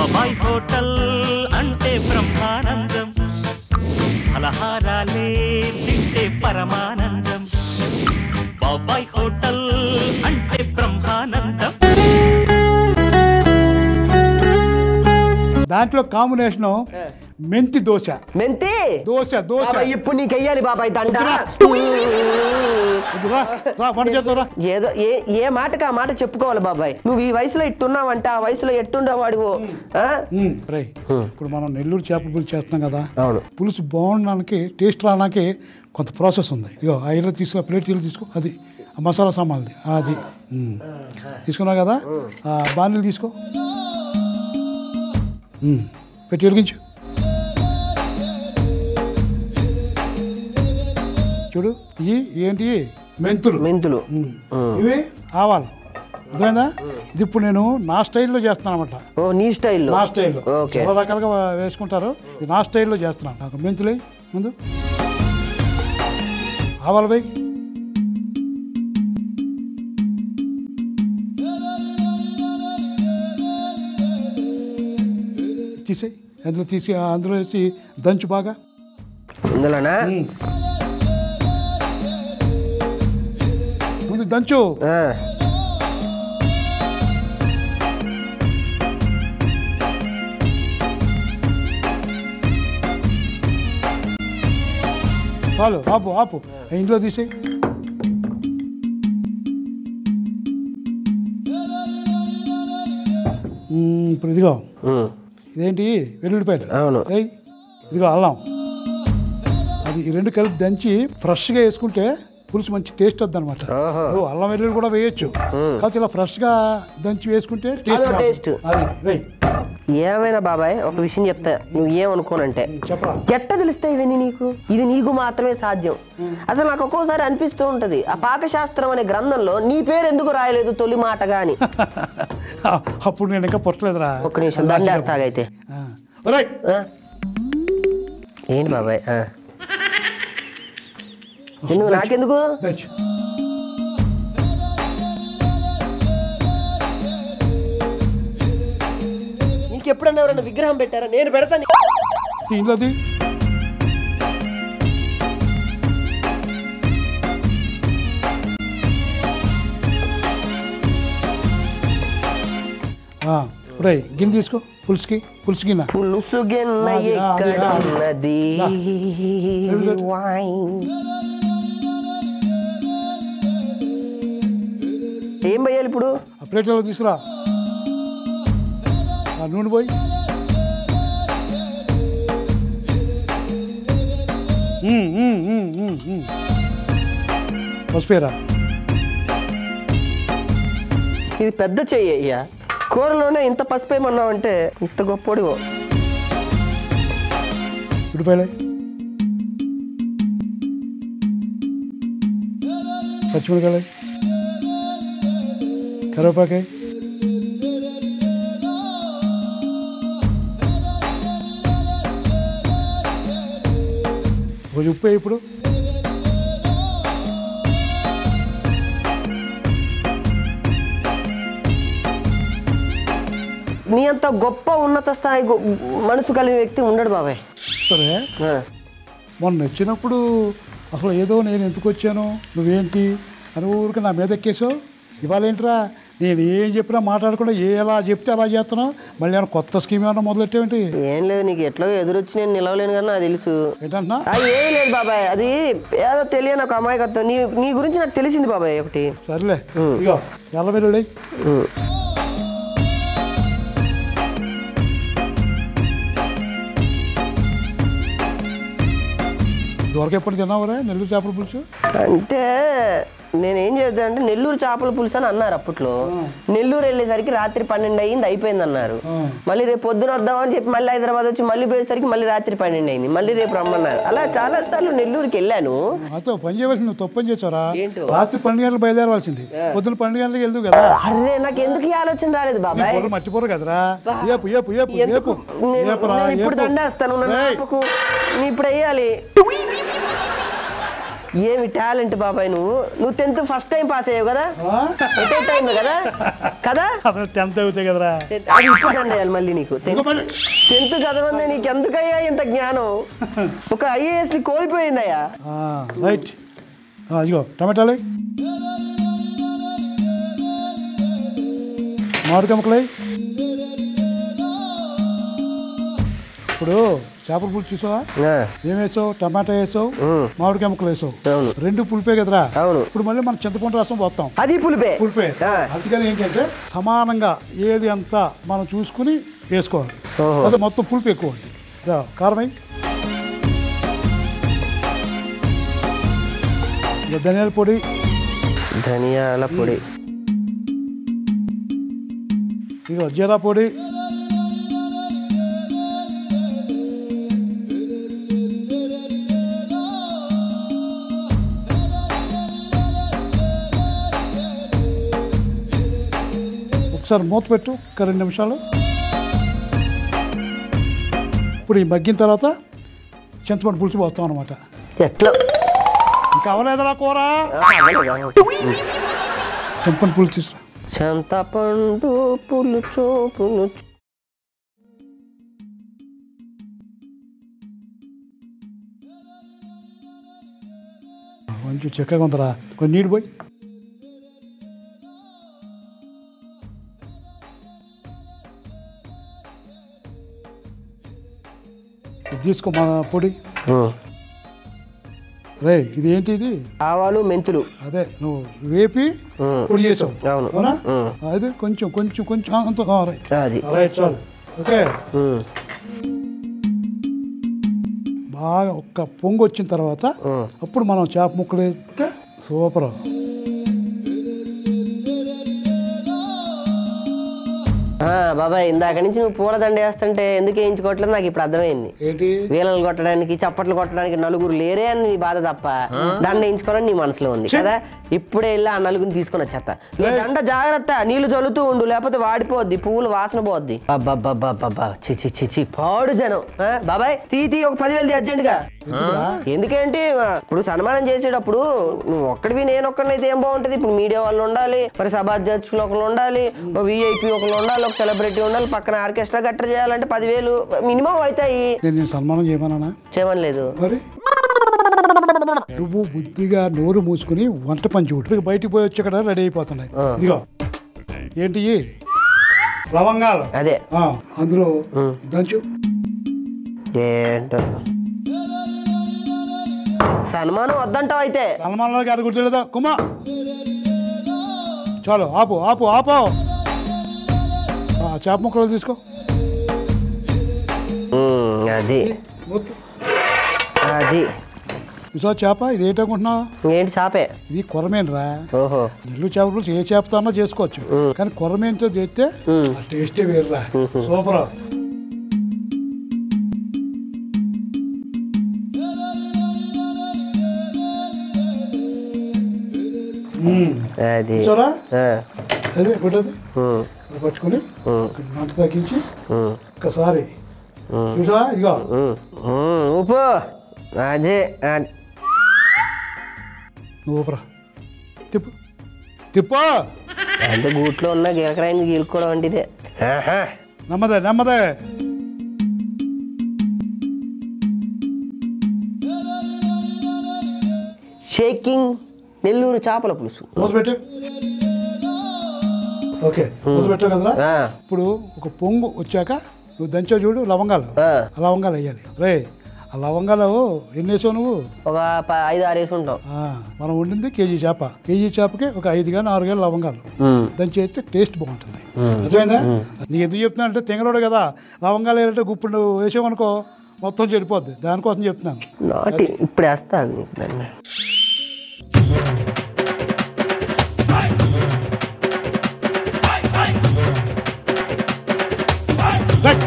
బాబాయ్ హోటల్ అంటే బ్రహ్మానందం ఫలహారాలే తింటే పరమానందం బాబాయ్ హోటల్ అంటే బ్రహ్మానందం దాంట్లో కాంబినేషను మెంతి దోశ మెంతి దోశ దోశ బాబాయ్ ఇప్పుడు నీకు వెయ్యాలి బాబాయ్ దండ ఇది రా, రా వంట చేద్దాం రా ఏదో ఏ ఏ మాటకి ఆ మాట చెప్పుకోవాలి బాబాయ్ నువ్వు ఈ వయసులో ఇట్టున్నావంటే ఆ వయసులో ఎట్టుండేవాడివో ఆ? ఉమ్, రేయ్ ఇప్పుడు మనం నెల్లూరు చేపల పులుసు చేస్తున్నాం కదా అవును పులుసు బాగుండడానికి టేస్ట్ రావడానికి కొంత ప్రాసెస్ ఉంది ఇగో ఆ ఇల్లు తీసుకో ప్లేట్ తీరు తీసుకో అది ఆ మసాలా సామాన్ది అది ఉమ్. తీసుకున్నావు కదా ఆ బాణీలు తీసుకో ఉమ్, పెట్టి వెలిగించు చూడు ఇవి ఏంటి మెంతులు మెంతులు ఉమ్. ఇవి ఆవాలు అర్థమైందా ఇది ఇప్పుడు నేను నా స్టైల్లో చేస్తున్నాను అనమాట ఓ నీ స్టైల్లో నా స్టైల్లో ఓకే చాలా రకాలుగా వేసుకుంటారు ఇది నా స్టైల్లో చేస్తున్నాను నాకు మెంతులు వేయి ముందు ఆవాలు వేయి తీసేయి అందులో తీసి అందులో వేసి దంచు బాగా ఇందులోనా ముందు దంచు ఆ. చాలు ఆపు ఆపు ఇంట్లో తీసేయి మ్మ్, ఇప్పుడు ఇదిగో ఉమ్. ఇదేంటి వెల్లుల్లిపాయలు అవును ఏయ్ ఇదిగో అల్లం అది ఈ రెండు కలిపి దంచి ఫ్రెష్గా వేసుకుంటే పులుసు మంచి టేస్ట్ వద్దు అనమాట ఓహో. అల్లం వెల్లుల్లి కూడా వేయొచ్చు కాకపోతే ఇలా ఫ్రెష్గా దంచి వేసుకుంటే టేస్ట్ అదో రాదు. taste. అది వేయ్ ఏమైనా బాబాయ్ ఒక విషయం చెప్తా నువ్వు ఏమనుకోనంటే చెప్పరా ఎట్ట తెలుస్తాయి ఇవన్నీ నీకు ఇది నీకు మాత్రమే సాధ్యం అసలు నాకు ఒక్కోసారి అనిపిస్తూ ఉంటది ఆ పాకశాస్త్రం అనే గ్రంథంలో నీ పేరు ఎందుకు రాయలేదు తొలి మాటగా అని అప్పుడు నేను ఇంకా పుట్టలేదురా ఒక్క నిమిషం దండేస్తాగైతే ఆ. ఒరేయ్ ఆ? ఏంటి బాబాయ్ ఆ. ఎందుకు నాకెందుకు దంచు నీకెప్పుడన్నా ఎవరన్నా విగ్రహం పెట్టారా నేను పెడతాను ఇంట్లోది ఒరేయ్ గిన్నె తీసుకో పులుసుకి పులుసు గిన్నె పులుసు గిన్న అది, అది, ఎక్కడ అది. ఉన్నది దా. వైన్. ఏం పోయాలి ఇప్పుడు ఆ ప్లేట్లో తీసుకురా ఆ నూనె పోయి ఉమ్, ఉమ్, ఉమ్, ఉమ్, ఉమ్. పసుపేరా ఇది పెద్ద చెయ్యి అయ్యా కూరలోనే ఇంత పసుపు ఏమన్నావంటే ఇంత గొప్పోడివో ఉడిపాయలే పచ్చిమిరకాయలు కరివేపాకాయ కొంచెం ఉప్పు వేయి ఇప్పుడు నీ అంత గొప్ప ఉన్నత స్థాయి గొ- మనసు కలిగిన వ్యక్తి ఉండడు బాబాయ్ సరే ఆ. మొన్న వచ్చినప్పుడు అసలు ఏదో నేను ఎందుకు వచ్చాను నువ్వేంటి అని ఊరికి నా మీద ఎక్కేసావు ఇవాళ ఏంట్రా నేను ఏం చెప్పినా మాట్లాడకుండా ఏ ఎలా చెప్తే అలా చేస్తున్నావు మళ్ళీ ఏమైనా కొత్త స్కీమ్ ఏమైనా మొదలెట్టేమిటి ఏం లేదు నీకు ఎట్లా ఎదురొచ్చి నేను నిలవలేను కానీ నాకు తెలుసు ఏంటంటున్నా ఆ, ఏం లేదు బాబాయ్ అది ఏదో తెలియని ఒక అమాయకత్వం నీ నీ గురించి నాకు తెలిసింది బాబాయ్ ఒకటి సరేలే ఇగో ఎల్ల వెల్లుల్లి ఇదివరకు ఎప్పుడు తిన్నావురా నెల్లూరు చేపల పులుసు అంటే నేనేం చేద్దాం అంటే నెల్లూరు చేపల పులుసు అని అన్నారు అప్పట్లో నెల్లూరు వెళ్ళేసరికి రాత్రి పన్నెండు అయ్యింది అయిపోయింది అన్నారు మళ్ళీ రేపు పొద్దున వద్దామని చెప్పి మళ్ళీ హైదరాబాద్ వచ్చి మళ్ళీ పోయేసరికి మళ్ళీ రాత్రి పన్నెండు అయింది మళ్ళీ రేపు రమ్మన్నారు అలా చాలా సార్లు నెల్లూరుకి వెళ్ళాను నాతో పని చేయవలసింది నువ్వు తప్పు పని చేసావురా ఏంటో? రాత్రి పన్నెండు గంటలకు బయలుదేరవలసింది పొద్దున పన్నెండు గంటలకు వెళ్దు కదా అరే నాకు ఎందుకు ఈ ఆలోచన రాలేదు నీ బాబాయ్ బుర్ర మర్చిపోరు కదరా ఏపు ఏపు ఏపు ఎందుకు ఏపు నేను ఏపురా, నేను ఇప్పుడు ఏపు. దండేస్తాను నన్ను ఏయ్, ఆపకు. నీ ఇప్పుడు వేయాలి ఏమి టాలెంట్ బాబాయ్ నువ్వు నువ్వు టెన్త్ ఫస్ట్ టైం పాస్ అయ్యావు కదా ఆ? ఎటే టైం కదా కదా అసలు టెన్త్ అవుతాయి కదరా అది ఇప్పుడు అండి మళ్ళీ నీకు ఇంకో మళ్ళీ టెన్త్ చదవంది నీకు ఎందుకయ్యా ఇంత జ్ఞానం ఒక ఐఏఎస్ ని కోల్పోయిందయ్యా ఆ, రైట్ ఆ, ఇదిగో టమాటాలు మామిడికాయ ముక్కలు ఇప్పుడు చేపల పులుసు చూసావా ఏం వేసావు టమాటా వేసావు మామిడికాయ ముక్కలు వేసావు అవును. రెండు పులిపే కదరా అవును. ఇప్పుడు మళ్ళీ మనం చింతపండు రసం పోతాం అది పులిపే పులిపే ఆ. అందుకని ఏంటంటే సమానంగా ఏది అంత మనం చూసుకుని వేసుకోవాలి ఓహో. అదే మొత్తం పులుపు ఎక్కువ ఉంది ఇదా, కారం అయ్యి ధనియాల పొడి ధనియాల పొడి ఇదిగో జీరా పొడి ఒకసారి మూత పెట్టు ఒక రెండు నిమిషాలు ఇప్పుడు ఈ మగ్గిన తర్వాత చింతపండు పులుసు పోస్తాం అనమాట ఎట్లా ఇంకా అవలేదురా కూర చింతపండు పులుసు తీసుకురా చింతపండు పులుచు పులుచు కొంచెం చిక్కగా ఉందరా కొంచెం నీళ్ళు పోయి ఇది తీసుకో మా పొడి రే ఇది ఏంటి ఇది ఆవాలు మెంతులు అదే నువ్వు వేపి ఉమ్. పొడి చేసావు అవును. అవునా ఉమ్. అది కొంచెం కొంచెం కొంచెం ఆ, అంత ఆ, రైట్ అది రైట్ చాలు ఓకే ఉమ్. బాగా ఒక్క పొంగు వచ్చిన తర్వాత ఉమ్. అప్పుడు మనం చేప ముక్కలు వేస్తే సూపర్ ఆ, బాబాయ్ ఇందాక నుంచి నువ్వు పూలదండ వేస్తుంటే ఎందుకు వేయించుకోవట్లేదు నాకు ఇప్పుడు అర్థమైంది ఏంటి వీలలు కొట్టడానికి చప్పట్లు కొట్టడానికి నలుగురు లేరే అని నీ బాధ తప్ప దండ వేయించుకోవాలని నీ మనసులో ఉంది కదా ఇప్పుడే వెళ్ళి ఆ నలుగురిని తీసుకొని వచ్చేస్తా నువ్వు దండ జాగ్రత్త నీళ్లు చల్లుతూ ఉండు లేకపోతే వాడిపోద్ది పువ్వులు వాసన పోద్ది అబ్బబ్బబ్బబ్బబ్బా. చి చి చి చి పాడు జనం ఆ, బాబాయ్ తీ తీ ఒక పదివేలు అర్జెంట్ గా ఎందుకంటే ఆ, ఇప్పుడు సన్మానం చేసేటప్పుడు నువ్వు ఒక్కడివి నేను ఒక్కడినైతే ఏం బాగుంటది ఇప్పుడు మీడియా వాళ్ళు ఉండాలి మరి సభాధ్యక్షులు ఒకళ్ళు ఉండాలి ఒక విఐపి ఒకళ్ళు ఉండాలి ఒక సెలబ్రిటీ ఉండాలి పక్కన ఆర్కెస్ట్రా గట్ర చేయాలంటే పదివేలు మినిమం అవుతాయి నేను నేను సన్మానం చేయమన్నానా చేయమనలేదు మరి నువ్వు బుద్ధిగా నోరు మూసుకుని వంట పని చూడు బయటికి పోయి వచ్చి ఇక్కడ రెడీ అయిపోతున్నాయి ఇదిగో ఏంటి ఇయి? లవంగాలు అదే ఆ, అందులో దంచు ఏంటో సన్మానం వద్దంటావు అయితే సన్మానంలోకి అది గుర్తులేదా కుమా చాలు ఆపు ఆపు ఆపు ఆ, చేప ముక్కలు తీసుకో ఉమ్, అది మూత. అది చూసావా చేప ఇది ఏంటనుకుంటున్నావు ఏంటి చాపే ఇది కొరమేనరా ఓహో నెల్లు చేపల పులుసు ఏ చేపతోనో చేసుకోవచ్చు కానీ కొరమేనతో చేస్తే ఆ టేస్టే వేరురా సూపర్ అది చూసారా ఆ, అదే పెట్టదు ఉమ్, పట్టుకొని ఉమ్, మంట తగ్గించి ఉమ్, ఒక్కసారి చూసావా ఇదిగో ఉమ్, ఉమ్, ఉప్పు అదే అది. నువ్వు ఊపరా తిప్పు తిప్పు అంటే గూట్లో ఉన్న గీలకరాయిని గీలుకోవడం అంటే ఇదే ఆహా. నెమ్మదే నెమ్మదే షేకింగ్ నెల్లూరు చేపల పులుసు మూత పెట్టు ఓకే మూత పెట్టావు కదరా ఆ, ఇప్పుడు ఒక పొంగు వచ్చాక నువ్వు దంచావు చూడు లవంగాలు ఆ, ఆ లవంగాలు వేయాలి రే ఆ లవంగాలు ఎన్ని వేసావు నువ్వు ఒక ప- ఐదు ఆరు వేసి ఉంటాం ఆ, మనం వండింది కేజీ చేప కేజీ చేపకి ఒక ఐదు కానీ ఆరు కానీ లవంగాలు దాన్ని చేస్తే టేస్ట్ బాగుంటుంది అర్థమైందా నీకు ఎందుకు చెప్తున్నాను అంటే తెంగరోడు కదా లవంగాలు వేయాలంటే గుప్పుడు వేసామనుకో మొత్తం చెడిపోద్ది దానికోసం చెప్తున్నాను నాటి ఇప్పుడు వేస్తాను నీకు దాన్ని రైట్.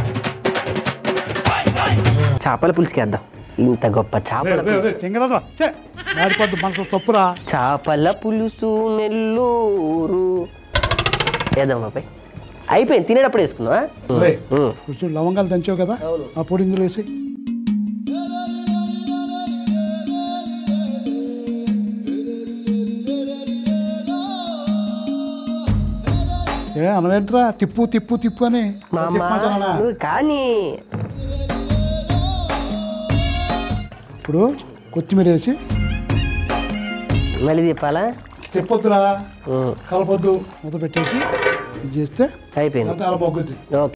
చేపల పులుసుకి వేద్దాం ఇంత గొప్ప రే, చేపల రే, రే, తెంగరాజా చే మాడిపోద్ది మనసు తప్పురా చేపల పులుసు నెల్లూరు వేద్దాం బాబాయ్ అయిపోయింది తినేటప్పుడు వేసుకుందాం రే కొంచెం లవంగాలు దంచావు కదా ఆ పొడి ఇందులో వేసి ఏ అనవేంట్రా తిప్పు తిప్పు తిప్పు అని మా అమ్మ తిప్పమంటానా నువ్వు కానీ ఇప్పుడు కొత్తిమీర వేసి మళ్ళీ తిప్పాలా తిప్పొద్దురా ఉం. కలపొద్దు మూత పెట్టేసి ఇది చేస్తే అయిపోయింది అంతా అలా మొగ్గుద్ది ఓకే